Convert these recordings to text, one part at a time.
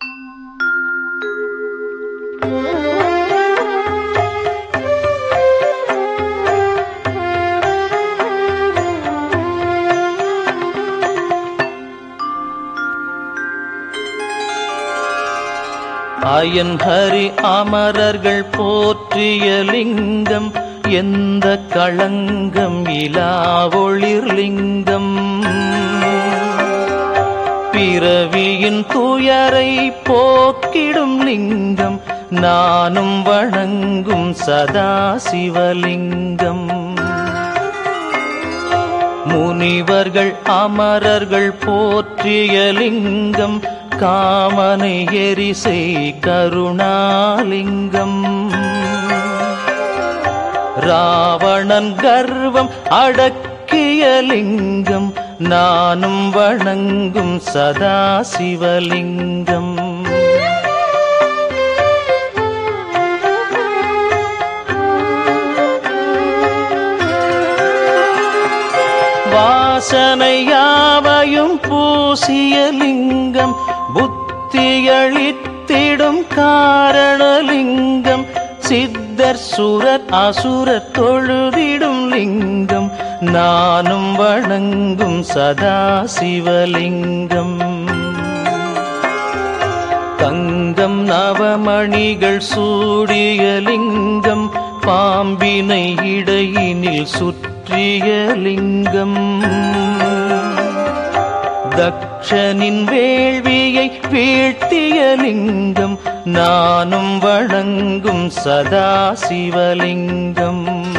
iron Hari அமரர்கள் போற்றிய லிங்கம் எந்த களங்கம் இலா ஒளிர் லிங்கம் பிறவியின் துயரை போக்கிடும் லிங்கம் நானும் வணங்கும் சதா சிவலிங்கம் முனிவர்கள் அமரர்கள் போற்றிய லிங்கம் காமனை எரிசை கருணாலிங்கம் ராவணன் கர்வம் அடக்கிய லிங்கம் நானும் வணங்கும் சதா சிவலிங்கம் வாசனையாவையும் பூசிய லிங்கம் புத்தியளித்திடும் காரணலிங்கம் சித்தர் சுரர் அசுரர் தொழுதிடும் லிங்கம் நானும் வணங்கும் சதா சிவலிங்கம் தங்கம் நவமணிகள் சூடிய லிங்கம் பாம்பினை இடையினில் சுற்றிய லிங்கம் தக்ஷனின் வேள்வியை வீழ்த்திய லிங்கம் நானும் வணங்கும் சதா சிவலிங்கம்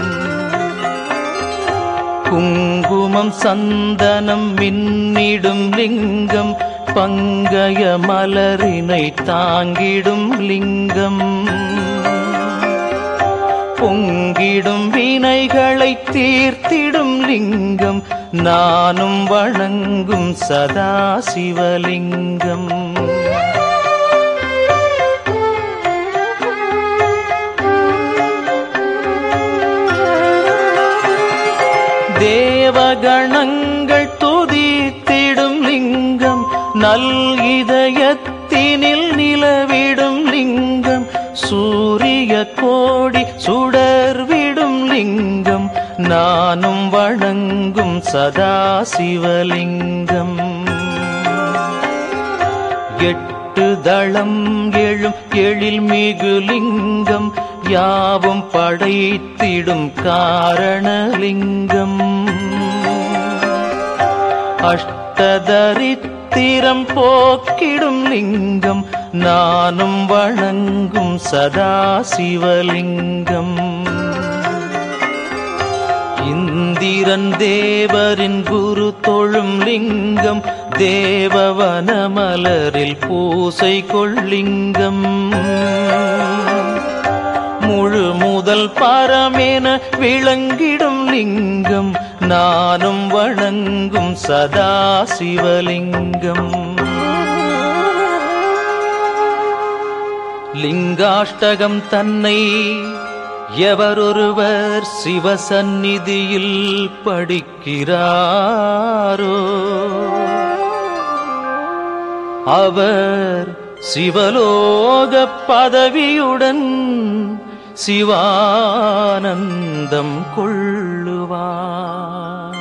குங்குமம் சந்தனம் மின்னிடும் லிங்கம் பங்கய மலரினை தாங்கிடும் லிங்கம் பொங்கிடும் வினைகளை தீர்த்திடும் லிங்கம் நானும் வணங்கும் சதா சிவலிங்கம் தேவகணங்கள் துதித்திடும் லிங்கம் நல் இதயத்தினில் நிலவிடும் லிங்கம் சூரிய கோடி சுடர்விடும் லிங்கம் நானும் வணங்கும் சதா சிவலிங்கம் எட்டு தளம் எழும் எழில் மிகு லிங்கம் யாவும் படைத்திடும் காரணலிங்கம் அஷ்டதரித்திரம் போக்கிடும் லிங்கம் நானும் வணங்கும் சதா சிவலிங்கம் இந்திரன் தேவரின் குரு தொழும் லிங்கம் தேவவன மலரில் பூசை கொள்ளிங்கம் முழு முதல் பரமேன விளங்கிடும் லிங்கம் நானும் வணங்கும் சதா சிவலிங்கம் லிங்காஷ்டகம் தன்னை எவரொருவர் சிவசந்நிதியில் படிக்கிறாரோ அவர் சிவலோக பதவியுடன் சிவானந்தம் கொள்ளுவார்